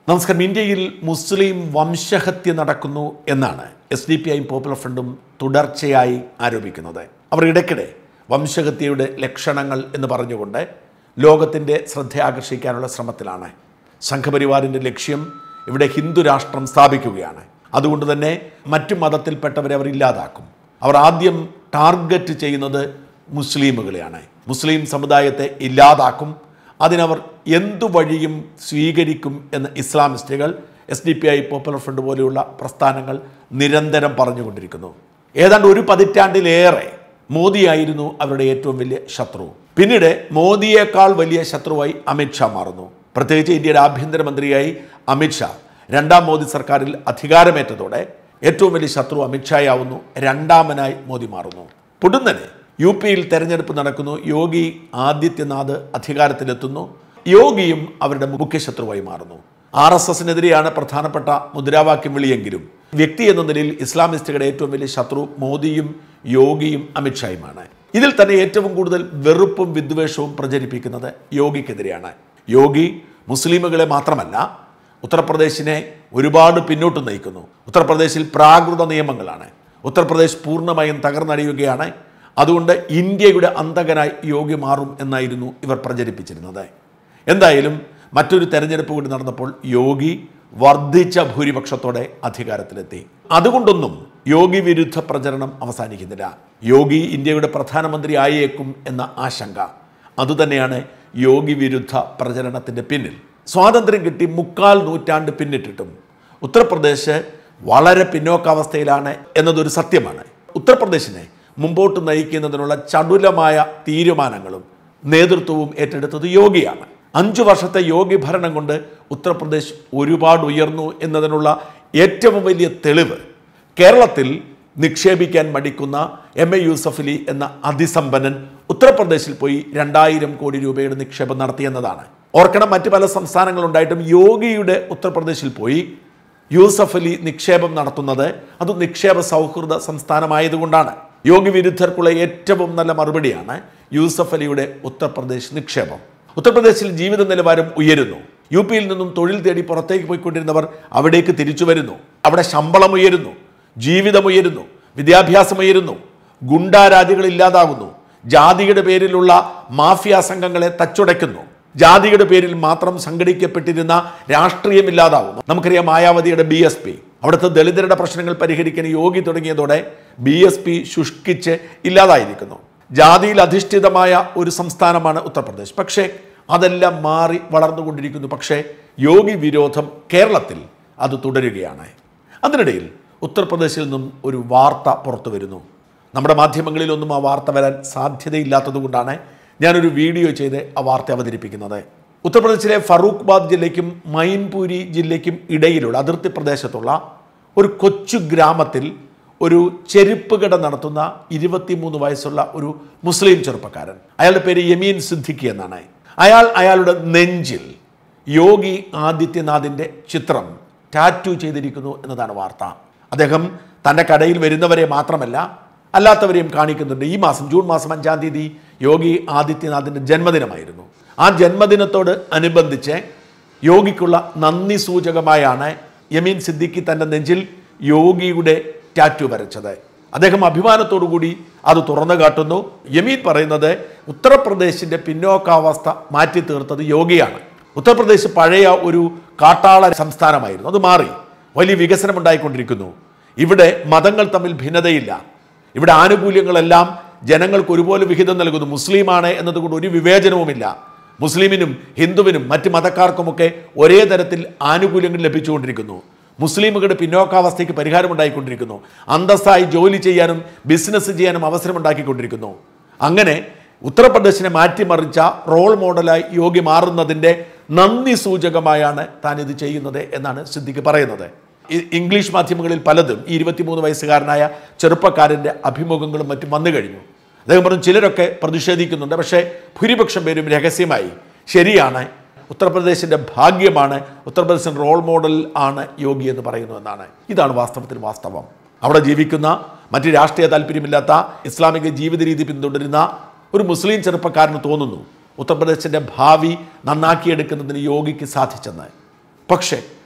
നമസ്കാരം ഇന്ത്യയിൽ മുസ്ലിം വംശഹത്യ നടക്കുന്നു എന്നാണ് എസ് ഡി പി ഐയും പോപ്പുലർ ഫ്രണ്ടും തുടർച്ചയായി ആരോപിക്കുന്നത് അവർ ഇടയ്ക്കിടെ വംശഹത്യയുടെ ലക്ഷണങ്ങൾ എന്ന് പറഞ്ഞുകൊണ്ട് ലോകത്തിൻ്റെ ശ്രദ്ധ ആകർഷിക്കാനുള്ള ശ്രമത്തിലാണ് സംഘപരിവാറിൻ്റെ ലക്ഷ്യം ഇവിടെ ഹിന്ദു രാഷ്ട്രം സ്ഥാപിക്കുകയാണ് അതുകൊണ്ട് തന്നെ മറ്റു മതത്തിൽപ്പെട്ടവരെ അവർ ഇല്ലാതാക്കും അവർ ആദ്യം ടാർഗറ്റ് ചെയ്യുന്നത് മുസ്ലിമുകളെയാണ് മുസ്ലിം സമുദായത്തെ ഇല്ലാതാക്കും അതിനവർ എന്തു വഴിയും സ്വീകരിക്കും എന്ന് ഇസ്ലാമിസ്റ്റുകൾ S D P I popular front പോലെയുള്ള പ്രസ്ഥാനങ്ങൾ നിരന്തരം പറഞ്ഞുകൊണ്ടിരിക്കുന്നു ഏതാണ്ട് ഒരു പതിറ്റാണ്ടിലേറെ മോദിയായിരുന്നു അവരുടെ ഏറ്റവും വലിയ ശത്രു പിന്നീട് മോദിയേക്കാൾ വലിയ ശത്രുവായി അമിത്ഷാ മാറുന്നു പ്രത്യേകിച്ച് ഇന്ത്യയുടെ ആഭ്യന്തരമന്ത്രിയായി അമിത്ഷാ രണ്ടാം മോദി സർക്കാരിൽ അധികാരമേറ്റതോടെ ഏറ്റവും വലിയ ശത്രു അമിത്ഷായാവുന്നു രണ്ടാമനായി മോദി മാറുന്നു പൊടുന്നനെ യു പിയിൽ തെരഞ്ഞെടുപ്പ് നടക്കുന്നു യോഗി ആദിത്യനാഥ് അധികാരത്തിലെത്തുന്നു യോഗിയും അവരുടെ മുഖ്യ ശത്രുവായി മാറുന്നു ആർ എസ് എസിനെതിരെയാണ് പ്രധാനപ്പെട്ട മുദ്രാവാക്യം വിളിയെങ്കിലും വ്യക്തി എന്ന നിലയിൽ ഇസ്ലാമിസ്റ്റുകളുടെ ഏറ്റവും വലിയ ശത്രു മോദിയും യോഗിയും അമിത്ഷായുമാണ് ഇതിൽ തന്നെ ഏറ്റവും കൂടുതൽ വെറുപ്പും വിദ്വേഷവും പ്രചരിപ്പിക്കുന്നത് യോഗിക്കെതിരെയാണ് യോഗി മുസ്ലിമുകളെ മാത്രമല്ല ഉത്തർപ്രദേശിനെ ഒരുപാട് പിന്നോട്ട് നയിക്കുന്നു ഉത്തർപ്രദേശിൽ പ്രാകൃത നിയമങ്ങളാണ് ഉത്തർപ്രദേശ് പൂർണ്ണമായും തകർന്നടിയുകയാണ് അതുകൊണ്ട് ഇന്ത്യയുടെ അന്തകനായി യോഗി മാറും എന്നായിരുന്നു ഇവർ പ്രചരിപ്പിച്ചിരുന്നത് എന്തായാലും മറ്റൊരു തെരഞ്ഞെടുപ്പ് കൂടി നടന്നപ്പോൾ യോഗി വർദ്ധിച്ച ഭൂരിപക്ഷത്തോടെ അധികാരത്തിലെത്തി അതുകൊണ്ടൊന്നും യോഗി വിരുദ്ധ പ്രചരണം അവസാനിക്കുന്നില്ല യോഗി ഇന്ത്യയുടെ പ്രധാനമന്ത്രി ആയേക്കും എന്ന ആശങ്ക അതുതന്നെയാണ് യോഗി വിരുദ്ധ പ്രചരണത്തിൻ്റെ പിന്നിൽ സ്വാതന്ത്ര്യം കിട്ടി മുക്കാൽ നൂറ്റാണ്ട് പിന്നിട്ടിട്ടും ഉത്തർപ്രദേശ് വളരെ പിന്നോക്കാവസ്ഥയിലാണ് എന്നതൊരു സത്യമാണ് ഉത്തർപ്രദേശിനെ മുമ്പോട്ട് നയിക്കുന്നതിനുള്ള ചടുലമായ തീരുമാനങ്ങളും നേതൃത്വവും ഏറ്റെടുത്തത് യോഗിയാണ് അഞ്ചു വർഷത്തെ യോഗി ഭരണം കൊണ്ട് ഉത്തർപ്രദേശ് ഒരുപാട് ഉയർന്നു എന്നതിനുള്ള ഏറ്റവും വലിയ തെളിവ് കേരളത്തിൽ നിക്ഷേപിക്കാൻ മടിക്കുന്ന എം എ യൂസഫലി എന്ന അതിസമ്പന്നൻ ഉത്തർപ്രദേശിൽ പോയി രണ്ടായിരം കോടി രൂപയുടെ നിക്ഷേപം നടത്തിയെന്നതാണ് ഓർക്കണം മറ്റ് പല സംസ്ഥാനങ്ങളുണ്ടായിട്ടും യോഗിയുടെ ഉത്തർപ്രദേശിൽ പോയി യൂസഫ് അലി നിക്ഷേപം നടത്തുന്നത് അത് നിക്ഷേപ സൗഹൃദ സംസ്ഥാനമായതുകൊണ്ടാണ് യോഗി വിരുദ്ധർക്കുള്ള ഏറ്റവും നല്ല മറുപടിയാണ് യൂസഫ് അലിയുടെ ഉത്തർപ്രദേശ് നിക്ഷേപം ഉത്തർപ്രദേശിൽ ജീവിത നിലവാരം ഉയരുന്നു യു പിയിൽ നിന്നും തൊഴിൽ തേടി പുറത്തേക്ക് പോയിക്കൊണ്ടിരുന്നവർ അവിടേക്ക് തിരിച്ചു വരുന്നു അവിടെ ശമ്പളം ഉയരുന്നു ജീവിതം ഉയരുന്നു വിദ്യാഭ്യാസം ഉയരുന്നു ഗുണ്ടാരാജികൾ ഇല്ലാതാകുന്നു ജാതിയുടെ പേരിലുള്ള മാഫിയ സംഘങ്ങളെ തച്ചുടയ്ക്കുന്നു ജാതിയുടെ പേരിൽ മാത്രം സംഘടിക്കപ്പെട്ടിരുന്ന രാഷ്ട്രീയം ഇല്ലാതാവുന്നു നമുക്കറിയാം മായാവതിയുടെ ബി എസ് പി അവിടുത്തെ ദളിതരുടെ പ്രശ്നങ്ങൾ പരിഹരിക്കാൻ യോഗി തുടങ്ങിയതോടെ ബി എസ് പി ശുഷ്കിച്ച് ഇല്ലാതായിരിക്കുന്നു ജാതിയിൽ അധിഷ്ഠിതമായ ഒരു സംസ്ഥാനമാണ് ഉത്തർപ്രദേശ് പക്ഷേ അതെല്ലാം മാറി വളർന്നുകൊണ്ടിരിക്കുന്നു പക്ഷേ യോഗി വിരോധം കേരളത്തിൽ അത് തുടരുകയാണ് അതിനിടയിൽ ഉത്തർപ്രദേശിൽ നിന്നും ഒരു വാർത്ത പുറത്തു വരുന്നു നമ്മുടെ മാധ്യമങ്ങളിലൊന്നും ആ വാർത്ത വരാൻ സാധ്യതയില്ലാത്തതുകൊണ്ടാണ് ഞാനൊരു വീഡിയോ ചെയ്ത് ആ വാർത്ത അവതരിപ്പിക്കുന്നത് ഉത്തർപ്രദേശിലെ ഫറൂഖ്ബാദ് ജില്ലയ്ക്കും മൈൻപൂരി ജില്ലയ്ക്കും ഇടയിലുള്ള അതിർത്തി പ്രദേശത്തുള്ള ഒരു കൊച്ചു ഗ്രാമത്തിൽ ഒരു ചെരുപ്പ് കട നടത്തുന്ന ഇരുപത്തിമൂന്ന് വയസ്സുള്ള ഒരു മുസ്ലിം ചെറുപ്പക്കാരൻ അയാളുടെ പേര് യമീൻ സിദ്ദിഖി എന്നാണ് അയാൾ അയാളുടെ നെഞ്ചിൽ യോഗി ആദിത്യനാഥിൻ്റെ ചിത്രം ടാറ്റു ചെയ്തിരിക്കുന്നു എന്നതാണ് വാർത്ത അദ്ദേഹം തൻ്റെ കടയിൽ വരുന്നവരെ മാത്രമല്ല അല്ലാത്തവരെയും കാണിക്കുന്നുണ്ട് ഈ മാസം ജൂൺ മാസം അഞ്ചാം തീയതി യോഗി ആദിത്യനാഥിൻ്റെ ജന്മദിനമായിരുന്നു ആ ജന്മദിനത്തോട് അനുബന്ധിച്ച് യോഗിക്കുള്ള നന്ദി സൂചകമായാണ് യമീൻ സിദ്ദിഖി തൻ്റെ നെഞ്ചിൽ യോഗിയുടെ ടാറ്റു വരച്ചത് അദ്ദേഹം അഭിമാനത്തോടു കൂടി അത് തുറന്നു കാട്ടുന്നു യമീൻ പറയുന്നത് ഉത്തർപ്രദേശിൻ്റെ പിന്നോക്കാവസ്ഥ മാറ്റി തീർത്തത് യോഗിയാണ് ഉത്തർപ്രദേശ് പഴയ ഒരു കാട്ടാള സംസ്ഥാനമായിരുന്നു അത് മാറി വലിയ വികസനം ഉണ്ടായിക്കൊണ്ടിരിക്കുന്നു ഇവിടെ മതങ്ങൾ തമ്മിൽ ഭിന്നതയില്ല ഇവിടെ ആനുകൂല്യങ്ങളെല്ലാം ജനങ്ങൾക്ക് ഒരുപോലെ വിഹിതം നൽകുന്നു മുസ്ലിമാണ് എന്നതുകൊണ്ട് ഒരു വിവേചനവുമില്ല മുസ്ലിമിനും ഹിന്ദുവിനും മറ്റ് മതക്കാർക്കുമൊക്കെ ഒരേ തരത്തിൽ ആനുകൂല്യങ്ങൾ ലഭിച്ചുകൊണ്ടിരിക്കുന്നു മുസ്ലിമുകളുടെ പിന്നോക്കാവസ്ഥയ്ക്ക് പരിഹാരമുണ്ടായിക്കൊണ്ടിരിക്കുന്നു അന്തസ്സായി ജോലി ചെയ്യാനും ബിസിനസ് ചെയ്യാനും അവസരമുണ്ടാക്കിക്കൊണ്ടിരിക്കുന്നു അങ്ങനെ ഉത്തർപ്രദേശിനെ മാറ്റിമറിച്ച റോൾ മോഡലായി യോഗി മാറുന്നതിൻ്റെ നന്ദി സൂചകമായാണ് താൻ ഇത് ചെയ്യുന്നത് എന്നാണ് സിദ്ദിഖ് പറയുന്നത് ഇ- ഇംഗ്ലീഷ് മാധ്യമങ്ങളിൽ പലതും ഈ ഇരുപത്തിമൂന്ന് വയസ്സുകാരനായ ചെറുപ്പക്കാരൻ്റെ അഭിമുഖങ്ങളും മറ്റും വന്നു കഴിഞ്ഞു അദ്ദേഹം പറഞ്ഞു ചിലരൊക്കെ പ്രതിഷേധിക്കുന്നുണ്ട് പക്ഷേ ഭൂരിപക്ഷം പേരും രഹസ്യമായി ശരിയാണ് ഉത്തർപ്രദേശിൻ്റെ ഭാഗ്യമാണ് ഉത്തർപ്രദേശിൻ്റെ റോൾ മോഡൽ ആണ് യോഗി എന്ന് പറയുന്നു എന്നാണ് ഇതാണ് വാസ്തവത്തിൽ വാസ്തവം അവിടെ ജീവിക്കുന്ന മറ്റ് രാഷ്ട്രീയ താല്പര്യമില്ലാത്ത ഇസ്ലാമിക ജീവിത രീതി പിന്തുടരുന്ന ഒരു മുസ്ലിം ചെറുപ്പക്കാരന് തോന്നുന്നു ഉത്തർപ്രദേശിൻ്റെ ഭാവി നന്നാക്കിയെടുക്കുന്നതിന് യോഗിക്ക് സാധിച്ചെന്ന് പക്ഷേ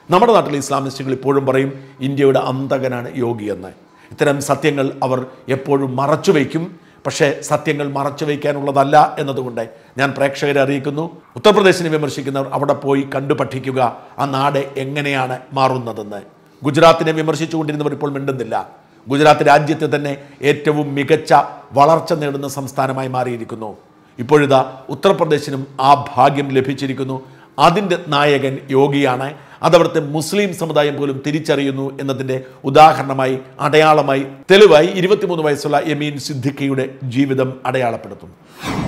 നമ്മുടെ നാട്ടിൽ ഇസ്ലാമിസ്റ്റുകൾ ഇപ്പോഴും പറയും ഇന്ത്യയുടെ അന്തകനാണ് യോഗിയെന്ന് ഇത്തരം സത്യങ്ങൾ അവർ എപ്പോഴും മറച്ചു വയ്ക്കും പക്ഷേ സത്യങ്ങൾ മറച്ചു വയ്ക്കാനുള്ളതല്ല എന്നതുകൊണ്ട് ഞാൻ പ്രേക്ഷകരെ അറിയിക്കുന്നു ഉത്തർപ്രദേശിനെ വിമർശിക്കുന്നവർ അവിടെ പോയി കണ്ടു പഠിക്കുക ആ നാട് എങ്ങനെയാണ് മാറുന്നതെന്ന് ഗുജറാത്തിനെ വിമർശിച്ചുകൊണ്ടിരുന്നവർ ഇപ്പോൾ മിണ്ടുന്നില്ല ഗുജറാത്ത് രാജ്യത്തെ തന്നെ ഏറ്റവും മികച്ച വളർച്ച നേടുന്ന സംസ്ഥാനമായി മാറിയിരിക്കുന്നു ഇപ്പോഴിതാ ഉത്തർപ്രദേശിനും ആ ഭാഗ്യം ലഭിച്ചിരിക്കുന്നു അതിൻ്റെ നായകൻ യോഗിയാണ് അതവിടുത്തെ മുസ്ലിം സമുദായം പോലും തിരിച്ചറിയുന്നു എന്നതിൻ്റെ ഉദാഹരണമായി അടയാളമായി തെളിവായി ഇരുപത്തിമൂന്ന് വയസ്സുള്ള യമീൻ സിദ്ദിഖിയുടെ ജീവിതം അടയാളപ്പെടുത്തുന്നു